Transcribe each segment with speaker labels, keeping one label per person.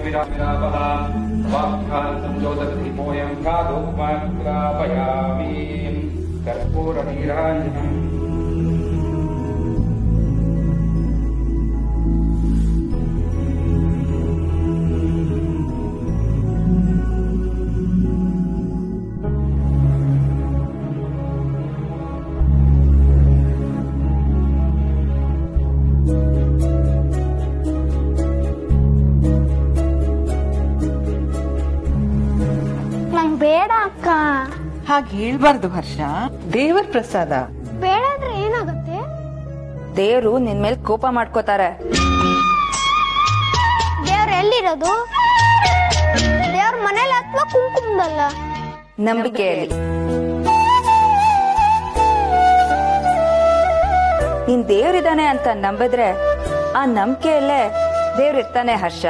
Speaker 1: विरापः वाक्खान्तोदधिमोऽयं कादोपमात्रापयामि कर्पूरनीराञ्जनम्
Speaker 2: ನಂಗ್ ಬೇಡ ಅಕ್ಕ
Speaker 3: ಹಾಗೆ ಹೇಳ್ಬಾರ್ದು ಹರ್ಷ ದೇವರ ಪ್ರಸಾದ
Speaker 2: ಬೇಡ ಅಂದ್ರೆ ಏನಾಗುತ್ತೆ
Speaker 4: ದೇವ್ರು ನಿನ್ ಮೇಲೆ ಕೋಪ ಮಾಡ್ಕೋತಾರೆ
Speaker 2: ದೇವ್ರ ಎಲ್ಲಿರೋದು ದೇವ್ರ ಮನೇಲಿ ಅಥವಾ ಕುಂಕುಮದಲ್ಲ
Speaker 4: ನಂಬಿಕೆಯಲ್ಲಿ ನೀನ್ ದೇವ್ರಿದಾನೆ ಅಂತ ನಂಬಿದ್ರೆ ಆ ನಂಬಿಕೆಯಲ್ಲೇ ದೇವ್ರಿರ್ತಾನೆ ಹರ್ಷ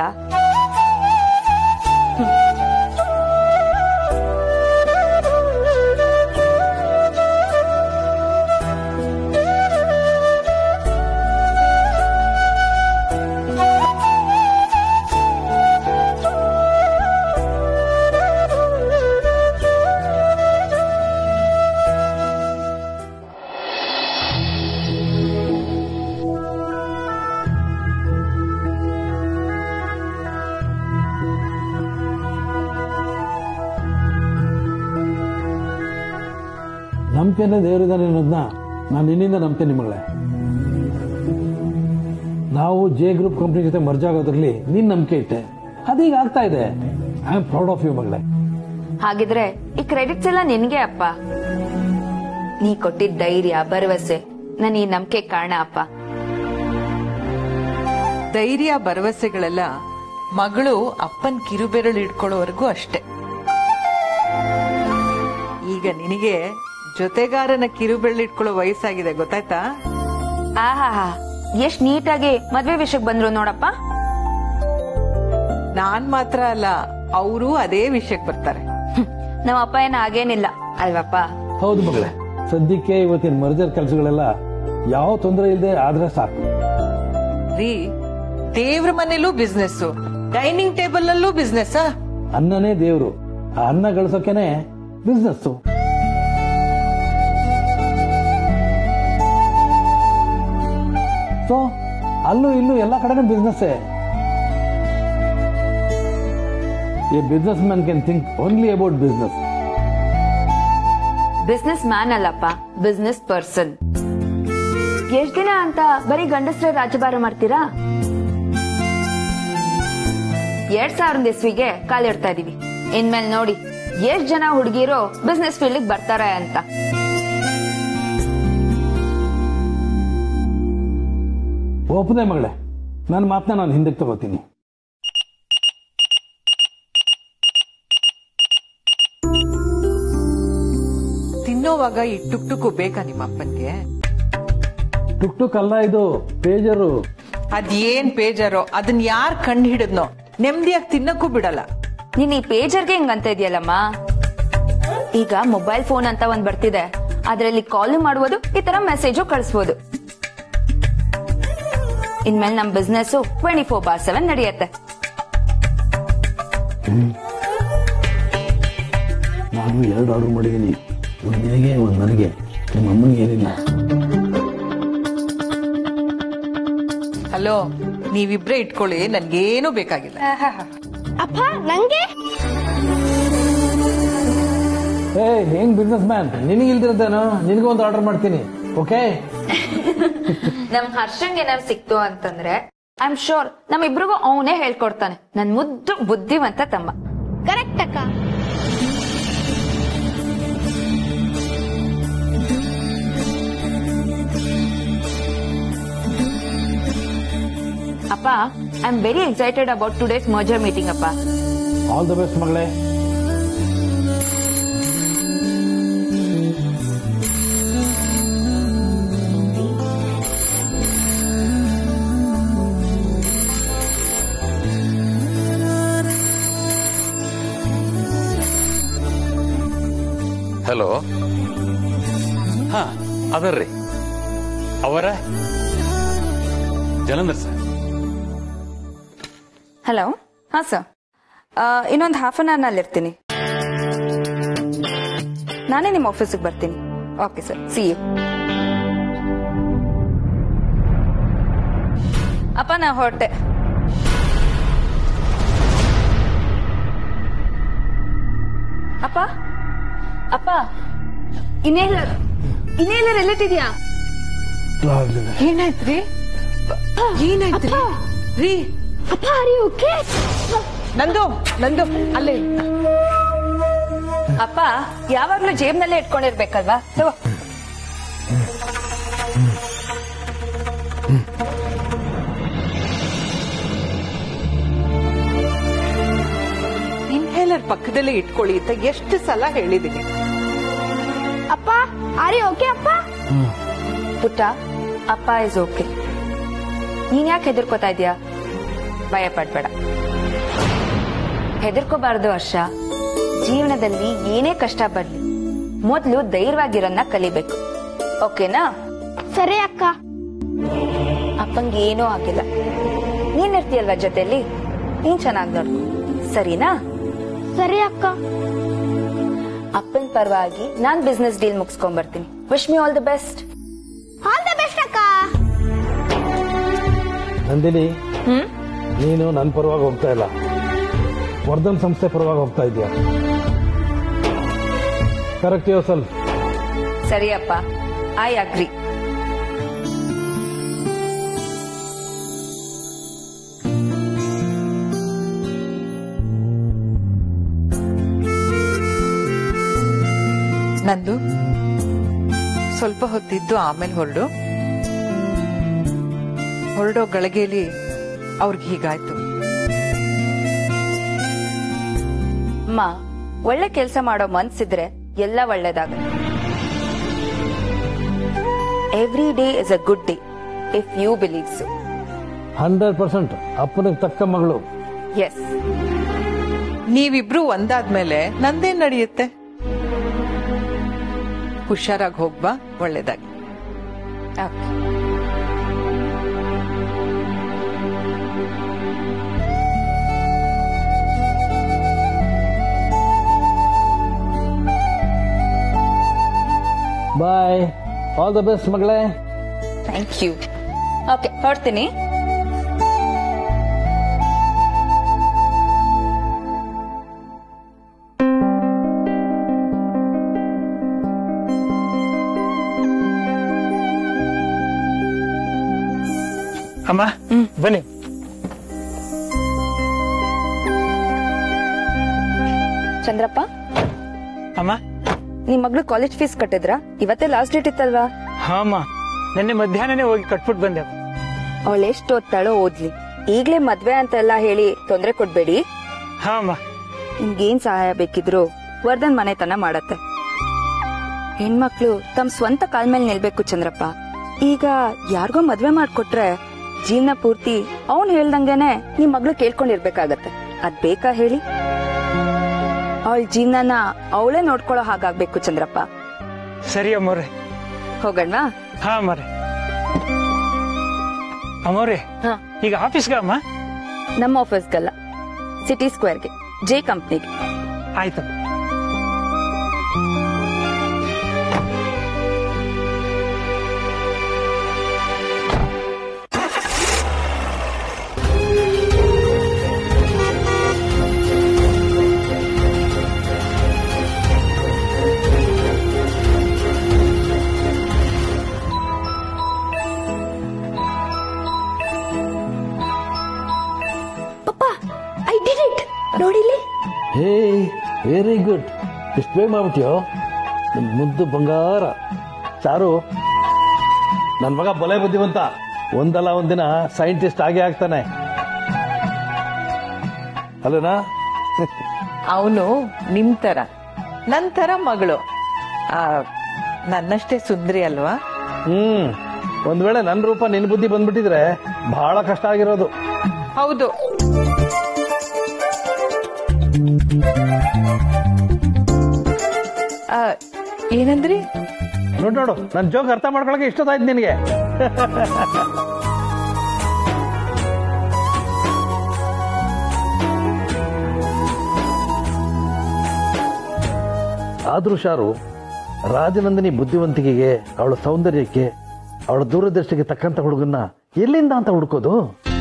Speaker 5: ನಂಬಿಕೆನೇ ದೇವರಿದ್ದಾನೆ ಅನ್ನೋದನ್ನ ನಾನು ನಿನ್ನಿಂದ ನಂಬ್ತೇನೆ ಮಗಳೇ ನಾವು ಜೆ ಗ್ರೂಪ್ ಕಂಪ್ನಿ ಜೊತೆ ಮರ್ಜ್ ಆಗೋದ್ರಲ್ಲಿ ನೀನ್ ನಂಬಿಕೆ ಇಟ್ಟೆ ಅದೀಗ ಆಗ್ತಾ ಇದೆ I am proud of you ಮಗಳೇ
Speaker 4: ಹಾಗಿದ್ರೆ ಈ ಕ್ರೆಡಿಟ್ಸ್ ಎಲ್ಲ ನಿನ್ಗೆ ಅಪ್ಪ ನೀ ಕೊಟ್ಟಿದ್ದ ಧೈರ್ಯ ಭರವಸೆ ನನ್ ಈ ನಂಬಿಕೆ ಕಾರಣ ಅಪ್ಪ
Speaker 3: ಧೈರ್ಯ ಭರವಸೆಗಳೆಲ್ಲ ಮಗಳು ಅಪ್ಪನ್ ಕಿರುಬೆರಳು ಹಿಡ್ಕೊಳ್ಳೋವರೆಗೂ ಅಷ್ಟೇ ಈಗ ನಿನಗೆ ಜೊತೆಗಾರನ ಕಿರುಬೆರಳು ಇಟ್ಕೊಳ್ಳೋ ವಯಸ್ಸಾಗಿದೆ ಗೊತ್ತಾಯ್ತಾ
Speaker 4: ಆಹಾ ಎಷ್ಟ್ ನೀಟಾಗಿ ಮದ್ವೆ ವಿಷಯಕ್ಕೆ ಬಂದ್ರು ನೋಡಪ್ಪ
Speaker 3: ನಾನ್ ಮಾತ್ರ ಅಲ್ಲ ಅವರು ಅದೇ ವಿಷಯಕ್ಕೆ ಬರ್ತಾರೆ
Speaker 4: ಹ್ಮ್. ನಮ್ಮ ಅಪ್ಪ ಏನ ಹಾಗೇನಿಲ್ಲ ಅಲ್ವಪ್ಪ
Speaker 5: ಹೌದು ಮಗಳೇ ಸದ್ಯಕ್ಕೆ ಇವತ್ತಿನ ಮರ್ಜರ್ ಕೆಲಸಗಳೆಲ್ಲ ಯಾವ ತೊಂದರೆ ಇಲ್ಲದೆ ಆದ್ರೆ ಸಾಕು
Speaker 3: ರೀ ದೇವ್ರ ಮನೇಲೂ ಬಿಸ್ನೆಸ್ ಡೈನಿಂಗ್ ಟೇಬಲ್ ಅಲ್ಲೂ ಬಿಸ್ನೆಸ್
Speaker 5: ಅನ್ನನೇ ದೇವ್ರು ಆ ಅನ್ನ ಗಳಿಸೋಕೆನೆ ಬಿಸ್ನೆಸ್ ಸೊ ಅಲ್ಲೂ ಇಲ್ಲೂ ಎಲ್ಲ ಕಡೆನೂ business a businessman can think only about business
Speaker 4: businessman ಅಲ್ಲಪ್ಪ ಬಿಸ್ನೆಸ್ ಪರ್ಸನ್ ಎಷ್ಟ್ ದಿನ ಅಂತ ಬರೀ ಗಂಡಸ್ರೇ ರಾಜಭಾರ ಮಾಡ್ತೀರಾ ಎರಡ್ ಸಾವಿರದ ಇಸ್ವಿಗೆ ಕಾಲಿಡ್ತಾ ಇದೀವಿ ಇನ್ಮೇಲೆ ನೋಡಿ ಎಷ್ಟ್ ಜನ ಹುಡುಗಿರು ಬಿಸ್ನೆಸ್ ಫೀಲ್ಡ್ ಬರ್ತಾರೆ ಅಂತ
Speaker 5: ಒಪ್ಪದೆ ಮಗಳೇ ನನ್ನ ಮಾತನ್ನ ನಾನು ಹಿಂದಕ್ಕೆ ತಗೋತೀನಿ
Speaker 3: ತಿನ್ನೋವಾಗ ಈ ಟುಕ್ ಟುಕ್ಕು ಬೇಕಾ ನಿಮ್ಮ ಅಪ್ಪನ್ಗೆ
Speaker 5: ಟುಕ್ ಟುಕ್ ಅಲ್ಲ ಇದು ಪೇಜರು
Speaker 3: ಅದೇನ್ ಪೇಜರೋ ಅದನ್ನ ಯಾರ್ ಕಂಡು ಹಿಡಿದ್ನೋ ನೆಮ್ಮದಿಯಾಗಿ ತಿನ್ನಕ್ಕೂ ಬಿಡಲ್ಲ
Speaker 4: ನೀನ್ ಈ ಪೇಜರ್ಗೆ ಹಿಂಗಂತ ಇದೆಯಲ್ಲಮ್ಮ ಈಗ ಮೊಬೈಲ್ ಫೋನ್ ಅಂತ ಒಂದ್ ಬರ್ತಿದೆ ಅದ್ರಲ್ಲಿ ಕಾಲ್ ಮಾಡುವುದು ಈ ತರ ಮೆಸೇಜು ಕಳಿಸ್ಬೋದು ಇನ್ಮೇಲೆ ನಮ್ business twenty four by seven ನಡೆಯುತ್ತೆ
Speaker 5: ನಾನು ಎರಡು ಆರ್ಡರ್ ಮಾಡಿದ್ದೀನಿ ಒಂದು ನಿನಗೆ ಒಂದು ನನಗೆ ನಿಮ್ಮ ಅಮ್ಮನಿಗೆ ಏನಿಲ್ಲ
Speaker 3: ಹಲೋ ನೀವಿಬ್ರೇ ಇಟ್ಕೊಳ್ಳಿ ನನ್ಗೇನು ಬೇಕಾಗಿಲ್ಲ
Speaker 2: ಅಪ್ಪ ನಂಗೆ
Speaker 5: ಏ ಹೆಂಗ್ ಬಿಸ್ನೆಸ್ ಮ್ಯಾನ್ ನಿನಗೆ ಇಲ್ದಿರೋದೇನೋ ನಿನಗೆ ಒಂದು ಆರ್ಡರ್ ಮಾಡ್ತೀನಿ ಓಕೆ
Speaker 4: ನಮ್ ಹರ್ಷಂಗ್ ಏನಾದ್ರು ಸಿಕ್ತು ಅಂತಂದ್ರೆ ಐ ಆಮ್ ಶೋರ್ ನಮ್ಮಿಬ್ರಿಗೂ ಅವನೇ ಹೇಳ್ಕೊಡ್ತಾನೆ ನನ್ ಮುದ್ದು ಬುದ್ಧಿವಂತ ತಮ್ಮ
Speaker 2: ಕರೆಕ್ಟ್ ಅಕ್ಕ
Speaker 4: ಅಪ್ಪ I am very excited about today's merger meeting ಅಪ್ಪ
Speaker 5: ಆಲ್ ದ ಬೆಸ್ಟ್ ಮಗಳೇ
Speaker 6: ಹಲೋ ಹಾ ಅದರ್ರಿ ಅವರ ಜಲಂಧರ್ ಸರ್
Speaker 4: ಹಲೋ ಹಾ ಸರ್ ಇನ್ನೊಂದು ಹಾಫ್ ಅನ್ ಅವರ್ನಲ್ಲಿ ಇರ್ತೀನಿ ನಾನೇ ನಿಮ್ಮ ಆಫೀಸಿಗೆ ಬರ್ತೀನಿ ಓಕೆ ಸರ್ ಸಿ ಯು ಅಪ್ಪ ನಾ ಹೊರಟೆ ಅಪ್ಪ ಅಪ್ಪ ಇನ್ನೇಲರ್ ಇನ್ನೇಲರ್ ಎಲ್ಲಿಟ್ಟಿದ್ಯಾ
Speaker 3: ಏನಾಯ್ತ್ರಿ ಏನಾಯ್ತ್ರಿ ರೀ
Speaker 2: ಅಪ್ಪ ಅರಿ ಓಕೆ
Speaker 3: ನಂದು ನಂದು ಅಲ್ಲೇ
Speaker 4: ಅಪ್ಪ ಯಾವಾಗ್ಲೂ ಜೇಬ್ನಲ್ಲೇ ಇಟ್ಕೊಂಡಿರ್ಬೇಕಲ್ವಾ ತಗೋ
Speaker 3: ಇನ್ಹೇಲರ್ ಪಕ್ಕದಲ್ಲೇ ಇಟ್ಕೊಳ್ಳಿ ಅಂತ ಎಷ್ಟು ಸಲ ಹೇಳಿದೀನಿ
Speaker 2: ಅಪ್ಪ ಅರಿ ಓಕೆ ಅಪ್ಪ
Speaker 4: ಪುಟ್ಟ ಅಪ್ಪ ಇಸ್ ಓಕೆ ನೀನ್ ಯಾಕೆ ಹೆದರ್ಕೋತಾ ಇದೀಯಾ ಭಯ ಪಡ್ಬೇಡ ಹೆದರ್ಕೋಬಾರ್ದು ಹರ್ಷ ಜೀವನದಲ್ಲಿ ಏನೇ ಕಷ್ಟ ಬರ್ಲಿ ಮೊದ್ಲು ಧೈರ್ಯವಾಗಿರೋನ್ನ ಕಲಿಬೇಕು ಓಕೆನಾ
Speaker 2: ಸರಿ ಅಕ್ಕ
Speaker 4: ಅಪ್ಪಂಗೆ ಏನೂ ಆಗಿಲ್ಲ ನೀನ್ ಇರ್ತೀಯಲ್ವಾ ಜೊತೆಲಿ ನೀನ್ ಚೆನ್ನಾಗಿ ನೋಡ್ಕೊ ಸರಿನಾ
Speaker 2: ಸರಿ ಅಕ್ಕ
Speaker 4: ಅಪ್ಪನ ಪರವಾಗಿ ನಾನ್ ಬಿಸ್ನೆಸ್ ಡೀಲ್ ಮುಗಿಸ್ಕೊಂಡ್ ಬರ್ತೀನಿ wish me all the best
Speaker 2: all the best ಅಕ್ಕ
Speaker 5: ನಂದಿನಿ
Speaker 4: ಹ್ಮ್
Speaker 5: ನೀನು ನನ್ನ ಪರವಾಗಿ ಹೋಗ್ತಾ ಇಲ್ಲ ವರ್ಧನ್ ಸಂಸ್ಥೆ ಪರವಾಗಿ ಹೋಗ್ತಾ ಇದೆಯಾ ಕರೆಕ್ಟ್ ಯೋರ್ ಸೆಲ್ಫ್
Speaker 4: ಸರಿ ಅಪ್ಪ ಐ ಅಗ್ರಿ
Speaker 3: ನಂದು ಸ್ವಲ್ಪ ಹೊತ್ತಿದ್ದು ಆಮೇಲೆ ಹೊರಡು ಹೊರಡೋ ಗಳಿಗೆಯಲ್ಲಿ ಅವ್ರಿಗೆ ಹೀಗಾಯ್ತು
Speaker 4: ಅಮ್ಮ ಒಳ್ಳೆ ಕೆಲಸ ಮಾಡೋ ಮನ್ಸಿದ್ರೆ ಎಲ್ಲ ಒಳ್ಳೇದಾಗುತ್ತೆ every day is a good day if you believe so
Speaker 5: hundred percent ಅಪ್ಪನಿಗೆ ತಕ್ಕ ಮಗಳು
Speaker 4: ಎಸ್
Speaker 3: ನೀವಿಬ್ರು ಒಂದಾದ್ಮೇಲೆ ನಂದೇನ್ ನಡೆಯುತ್ತೆ ಹುಷಾರಾಗಿ ಹೋಗ್ಬಾ ಒಳ್ಳೇದಾಗಿ
Speaker 5: ಬಾಯ್ ಆಲ್ ದ ಬೆಸ್ಟ್ ಮಗಳೇ
Speaker 4: ಥ್ಯಾಂಕ್ ಯು ಓಕೆ ಹೊರಡ್ತೀನಿ
Speaker 1: ಅಮ್ಮ ಬನ್ನಿ
Speaker 4: ಚಂದ್ರಪ್ಪ
Speaker 1: ಅಮ್ಮ
Speaker 4: ನಿಮ್ ಮಗಳು ಕಾಲೇಜ್ ಫೀಸ್ ಕಟ್ಟಿದ್ರಾ ಇವತ್ತೇ ಲಾಸ್ಟ್ ಡೇಟ್ ಇತ್ತಲ್ವಾ
Speaker 1: ಹಾ ಅಮ್ಮ ನಿನ್ನೆ ಮಧ್ಯಾಹ್ನನೇ ಹೋಗಿ ಕಟ್ಬಿಟ್ಟು ಬಂದೆ
Speaker 4: ಅವಳು ಎಷ್ಟು ಓದ್ತಾಳೋ ಓದ್ಲಿ ಈಗ್ಲೇ ಮದ್ವೆ ಅಂತೆಲ್ಲ ಹೇಳಿ ತೊಂದ್ರೆ ಕೊಡ್ಬೇಡಿ
Speaker 1: ಹಾ ಅಮ್ಮ
Speaker 4: ನಿಮ್ಗೇನ್ ಸಹಾಯ ಬೇಕಿದ್ರು ವರ್ಧನ್ ಮನೆತನ ಮಾಡತ್ತೆ ಹೆಣ್ಮಕ್ಳು ತಮ್ ಸ್ವಂತ ಕಾಲ್ ಮೇಲೆ ನಿಲ್ಬೇಕು ಚಂದ್ರಪ್ಪ ಈಗ ಯಾರಿಗೋ ಮದ್ವೆ ಮಾಡ್ಕೊಟ್ರೆ ಜೀವನ ಪೂರ್ತಿ ಅವನ್ ಹೇಳ್ದಂಗೆನೆ ನಿಮ್ ಮಗಳು ಕೇಳ್ಕೊಂಡಿರ್ಬೇಕಾಗತ್ತೆ ಅದ್ ಬೇಕಾ ಹೇಳಿ ಅವಳ ಜೀವನನ ಅವಳೇ ನೋಡ್ಕೊಳ್ಳೋ ಹಾಗಾಗ್ಬೇಕು ಚಂದ್ರಪ್ಪ
Speaker 1: ಸರಿ ಅಮ್ಮವ್ರೆ
Speaker 4: ಹೋಗಣ್ವಾ
Speaker 1: ಹಾ ಅಮ್ಮವ್ರೆ ಅಮ್ಮವ್ರೆ
Speaker 4: ಹಾ.
Speaker 1: ಈಗ ಆಫೀಸ್ಗ ಅಮ್ಮ
Speaker 4: ನಮ್ಮ ಆಫೀಸ್ಗಲ್ಲ ಸಿಟಿ ಸ್ಕ್ವೇರ್ಗೆ ಜೆ ಕಂಪ್ನಿಗೆ
Speaker 1: ಆಯ್ತು
Speaker 2: ಪಪ್ಪ ಐ ಡಿಡ್ ಇಟ್ ನೋಡಿಲಿ
Speaker 5: ಹೇ ವೆರಿ ಗುಡ್ ಇಷ್ಟು ಬೇಗ ಮಾಡ್ಬಿಟ್ಯೋ ನಿನ್ ಮುದ್ದು ಬಂಗಾರ ಚಾರು ನನ್ನ ಮಗ ಬಲೆ ಬುದ್ಧಿವಂತ ಒಂದಲ್ಲ ಒಂದಿನ ಸೈಂಟಿಸ್ಟ್ ಆಗೇ ಆಗ್ತಾನೆ ಅಲ್ಲನಾ
Speaker 3: ಅವನು ನಿಮ್ ತರ ನನ್ ತರ ಮಗಳು ಆ, ನನ್ನಷ್ಟೇ ಸುಂದ್ರಿ ಅಲ್ವಾ
Speaker 5: ಹ್ಮ್ ಒಂದ್ ವೇಳೆ ನನ್ನ ರೂಪ ನಿನ್ ಬುದ್ಧಿ ಬಂದ್ಬಿಟ್ಟಿದ್ರೆ ಬಹಳ ಕಷ್ಟ ಆಗಿರೋದು
Speaker 3: ಹೌದು ಆ, ಏನಂದ್ರಿ
Speaker 5: ನೋಡು ನೋಡು ನನ್ನ ಜೋಕ್ ಅರ್ಥ ಮಾಡ್ಕೊಳಕ್ಕೆ ಇಷ್ಟೊತ್ತಾಯ್ತು ನಿನಗೆ ಆದ್ರೂ ಶಾರು ರಾಜನಂದಿನಿ ಬುದ್ಧಿವಂತಿಕೆಗೆ ಅವಳ ಸೌಂದರ್ಯಕ್ಕೆ ಅವಳ ದೂರದೃಷ್ಟಿಗೆ ತಕ್ಕಂತ ಹುಡುಗನ್ನ ಎಲ್ಲಿಂದ ಅಂತ ಹುಡುಕೋದು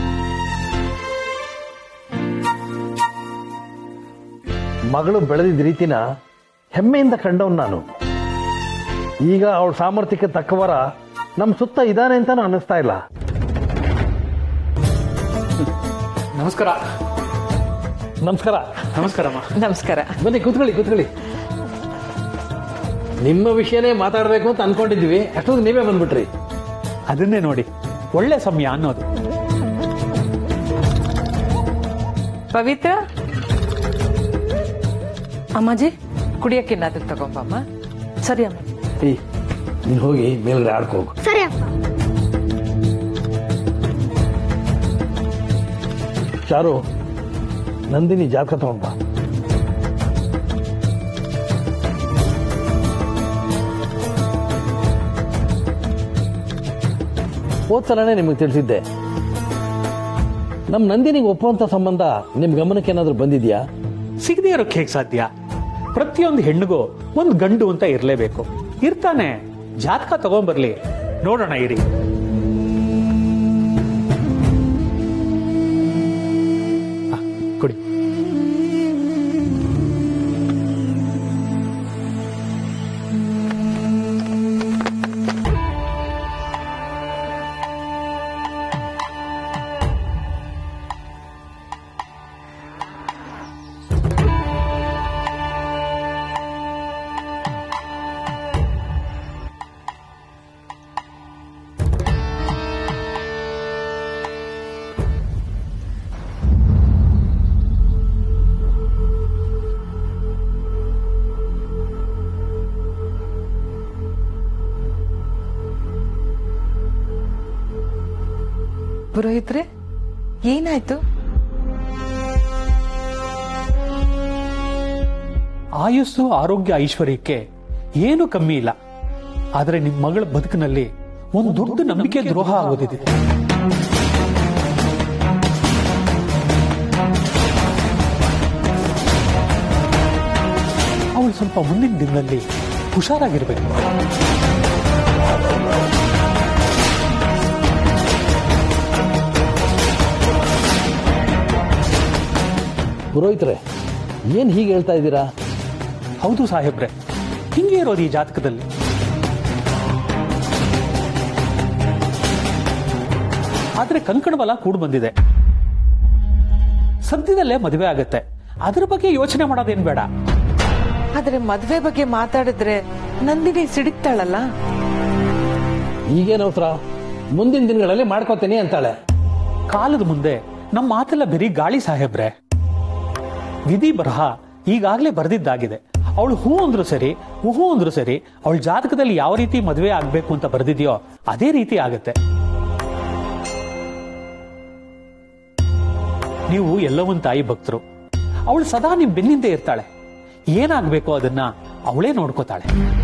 Speaker 5: ಮಗಳು ಬೆಳೆದಿದ್ದ ರೀತಿನ ಹೆಮ್ಮೆಯಿಂದ ಕಂಡವನ್ ನಾನು ಈಗ ಅವಳ ಸಾಮರ್ಥ್ಯಕ್ಕೆ ತಕ್ಕವರ ನಮ್ಮ ಸುತ್ತ ಇದ್ದಾನೆ ಅಂತಾನು ಅನ್ನಿಸ್ತಾ ಇಲ್ಲ
Speaker 1: ನಮಸ್ಕಾರ
Speaker 5: ನಮಸ್ಕಾರ
Speaker 1: ನಮಸ್ಕಾರಮ್ಮ
Speaker 3: ನಮಸ್ಕಾರ
Speaker 5: ಬನ್ನಿ ಕೂತ್ಕೊಳ್ಳಿ ಕೂತ್ಕೊಳ್ಳಿ ನಿಮ್ಮ ವಿಷಯನೇ ಮಾತಾಡಬೇಕು ಅಂತ ಅನ್ಕೊಂಡಿದ್ವಿ ಅಷ್ಟೊಂದು ನೀವೇ ಬಂದ್ಬಿಟ್ರಿ
Speaker 1: ಅದನ್ನೇ ನೋಡಿ ಒಳ್ಳೆ ಸಮಯ ಅನ್ನೋದು
Speaker 3: ಪವಿತ್ರ ಅಮ್ಮಾಜಿ ಕುಡಿಯಕ್ಕೇನಾದ್ರೂ ತಗೊಂಬಮ್ಮ
Speaker 7: ಸರಿ ಅಮ್ಮ
Speaker 5: ಏಯ್ ನೀನು ಹೋಗಿ ಮೇಲ್ಗಡೆ ಆಡ್ಕೋ ಹೋಗು
Speaker 2: ಸರಿ ಅಪ್ಪ
Speaker 5: ಚಾರು ನಂದಿನಿ ಜಾತಕ ತಗೊಂಡ್ ಬಾ ಹೋದ್ಸಲನೇ ನಿಮಗೆ ತಿಳಿಸಿದ್ದೆ ನಮ್ಮ ನಂದಿನಿಗೆ ಒಪ್ಪುವಂತ ಸಂಬಂಧ ನಿಮ್ ಗಮನಕ್ಕೆ ಏನಾದ್ರೂ ಬಂದಿದ್ಯಾ
Speaker 1: ಸಿಗದೆ ಇರೋಕ್ ಹೇಗ್ ಸಾಧ್ಯ ಪ್ರತಿಯೊಂದು ಹೆಣ್ಣಿಗೂ ಒಂದು ಗಂಡು ಅಂತ ಇರ್ಲೇಬೇಕು ಇರ್ತಾನೆ ಜಾತಕ ತಗೊಂಬರ್ಲಿ ನೋಡೋಣ ಇರಿ ಆ, ಕೊಡಿ
Speaker 3: ಪುರೋಹಿತ್ರೆ ಏನಾಯ್ತು
Speaker 1: ಆಯುಸ್ಸು ಆರೋಗ್ಯ ಐಶ್ವರ್ಯಕ್ಕೆ ಏನು ಕಮ್ಮಿ ಇಲ್ಲ ಆದರೆ ನಿಮ್ಮ ಮಗಳ ಬದುಕಿನಲ್ಲಿ ಒಂದು ದೊಡ್ಡ ನಂಬಿಕೆ ದ್ರೋಹ ಆಗೋದಿದೆ ಅವಳು ಸ್ವಲ್ಪ ಮುಂದಿನ ದಿನದಲ್ಲಿ ಹುಷಾರಾಗಿರ್ಬೇಕು
Speaker 5: ಪುರೋಹಿತ್ರೆ ಏನ್ ಹೀಗೆ ಹೇಳ್ತಾ ಇದ್ದೀರಾ
Speaker 1: ಹೌದು ಸಾಹೇಬ್ರೆ ಹಿಂಗೆ ಇರೋದು ಈ ಜಾತಕದಲ್ಲಿ ಆದ್ರೆ ಕಂಕಣ ಬಲ ಕೂಡ ಬಂದಿದೆ ಸದ್ಯದಲ್ಲೇ ಮದುವೆ ಆಗತ್ತೆ ಅದ್ರ ಬಗ್ಗೆ ಯೋಚನೆ ಮಾಡೋದೇನ್ ಬೇಡ
Speaker 3: ಆದ್ರೆ ಮದ್ವೆ ಬಗ್ಗೆ ಮಾತಾಡಿದ್ರೆ ನಂದಿನಿ ಸಿಡಿಕ್ತಾಳಲ್ಲ
Speaker 5: ಈಗೇನು ಅವಸರ ಮುಂದಿನ ದಿನಗಳಲ್ಲಿ ಮಾಡ್ಕೋತೀನಿ ಅಂತಾಳೆ
Speaker 1: ಕಾಲದ ಮುಂದೆ ನಮ್ಮ ಮಾತೆಲ್ಲ ಬರೀ ಗಾಳಿ ಸಾಹೇಬ್ರೆ ವಿಧಿ ಬರಹ ಈಗಾಗಲೇ ಬರೆದಿದ್ದಾಗಿದೆ ಅವಳು ಹೂ ಅಂದ್ರು ಸರಿ ಹೂ ಅಂದ್ರು ಸರಿ ಅವಳ ಜಾತಕದಲ್ಲಿ ಯಾವ ರೀತಿ ಮದುವೆ ಆಗ್ಬೇಕು ಅಂತ ಬರೆದಿದೆಯೋ ಅದೇ ರೀತಿ ಆಗತ್ತೆ ನೀವು ಎಲ್ಲವನ್ ತಾಯಿ ಭಕ್ತರು ಅವಳು ಸದಾ ನಿಮ್ ಬೆನ್ನಿಂದೆ ಇರ್ತಾಳೆ ಏನಾಗ್ಬೇಕೋ ಅದನ್ನ ಅವಳೇ ನೋಡ್ಕೋತಾಳೆ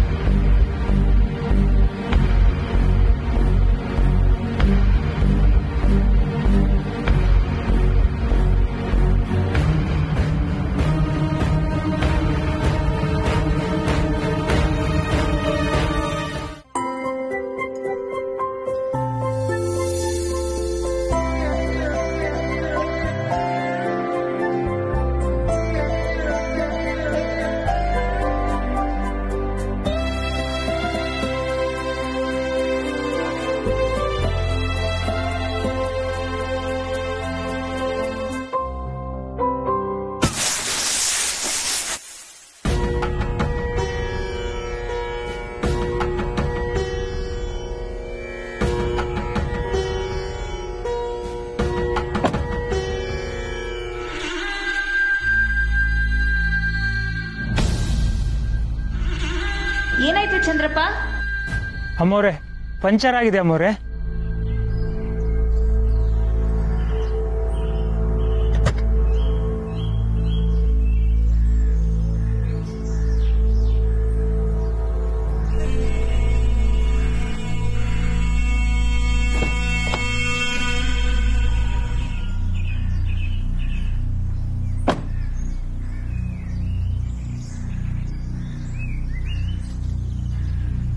Speaker 7: ಏನಾಯ್ತು ಚಂದ್ರಪ್ಪ
Speaker 1: ಅಮ್ಮೋರೆ ಪಂಚರ್ ಆಗಿದೆ ಅಮ್ಮೋರೆ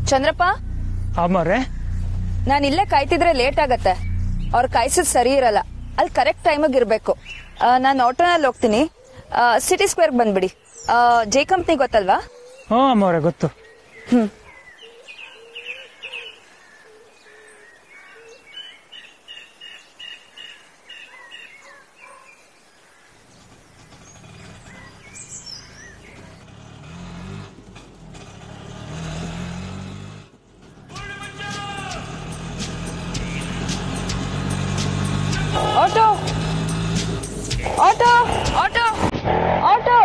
Speaker 4: ಚಂದ್ರಪ್ಪ
Speaker 8: ಅಮ್ಮವ್ರೆ
Speaker 4: ನಾನು ಇಲ್ಲೇ ಕಾಯ್ತಿದ್ರೆ ಲೇಟ್ ಆಗತ್ತೆ ಅವ್ರು ಕಾಯ್ಸೋದ್ ಸರಿ ಇರಲ್ಲ ಅಲ್ಲಿ ಕರೆಕ್ಟ್ ಟೈಮಿಗೆ ಇರ್ಬೇಕು ನಾನು ಆಟೋನಲ್ಲಿ ಹೋಗ್ತೀನಿ ಸಿಟಿ ಸ್ಕ್ವೇರ್ ಬಂದ್ಬಿಡಿ ಜೆ ಕಂಪ್ನಿ ಗೊತ್ತಲ್ವಾ
Speaker 8: ಹ್ಞೂ ಅಮ್ಮವ್ರೆ ಗೊತ್ತು
Speaker 4: auto auto auto auto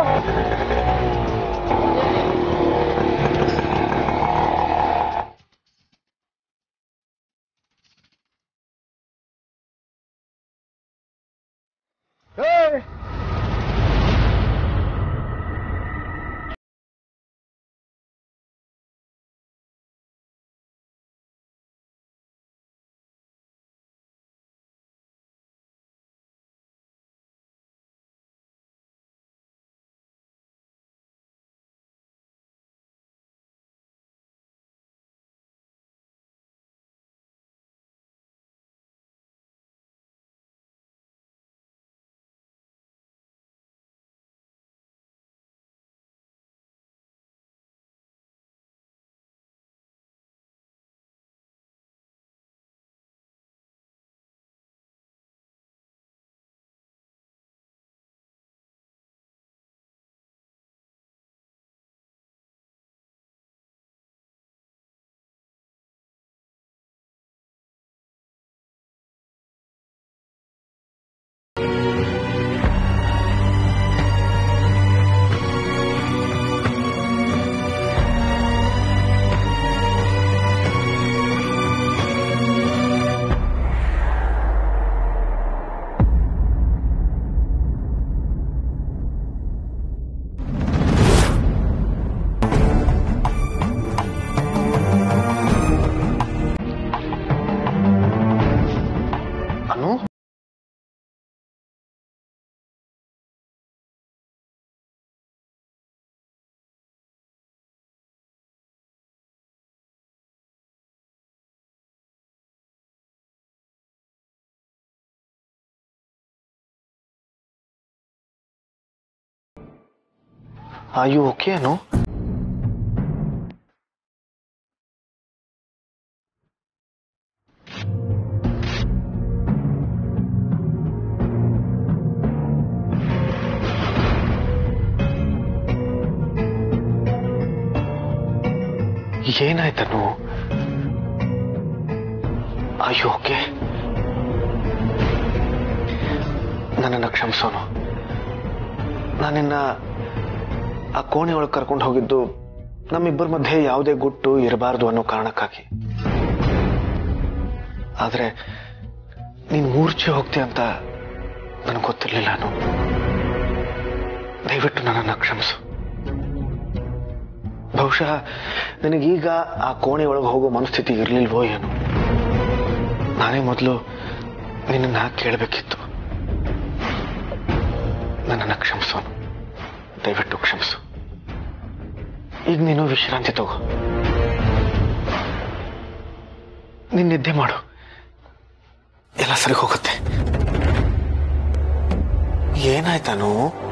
Speaker 9: Anu Are you okay, Anu? ಏನಾಯ್ತನು ಅಯ್ಯೋ ಓಕೆ ನನ್ನನ್ನು ಕ್ಷಮಿಸೋನು ನಾನಿನ್ನ ಆ ಕೋಣೆ ಒಳಗೆ ಕರ್ಕೊಂಡು ಹೋಗಿದ್ದು ನಮ್ಮಿಬ್ಬರ ಮಧ್ಯೆ ಯಾವುದೇ ಗುಟ್ಟು ಇರಬಾರದು ಅನ್ನೋ ಕಾರಣಕ್ಕಾಗಿ ಆದ್ರೆ ನೀನ್ ಮೂರ್ಛೆ ಹೋಗ್ತೀಯ ಅಂತ ನನಗೆ ಗೊತ್ತಿರ್ಲಿಲ್ಲ ನಾನು ದಯವಿಟ್ಟು ನನ್ನನ್ನು ಕ್ಷಮಿಸು ಬಹುಶಃ ನನಗೀಗ ಆ ಕೋಣೆ ಒಳಗೆ ಹೋಗೋ ಮನಸ್ಥಿತಿ ಇರಲಿಲ್ವೋ ಏನು ನಾನೇ ಮೊದಲು ನಿನ್ನನ್ನ ಕೇಳಬೇಕಿತ್ತು ನನ್ನನ್ನು ಕ್ಷಮಿಸೋನು ದಯವಿಟ್ಟು ಕ್ಷಮಿಸು ಈಗ ನೀನು ವಿಶ್ರಾಂತಿ ತಗೋ ನೀನ್ ನಿದ್ದೆ ಮಾಡು ಎಲ್ಲ ಸರಿ ಹೋಗುತ್ತೆ ಏನಾಯ್ತಾನು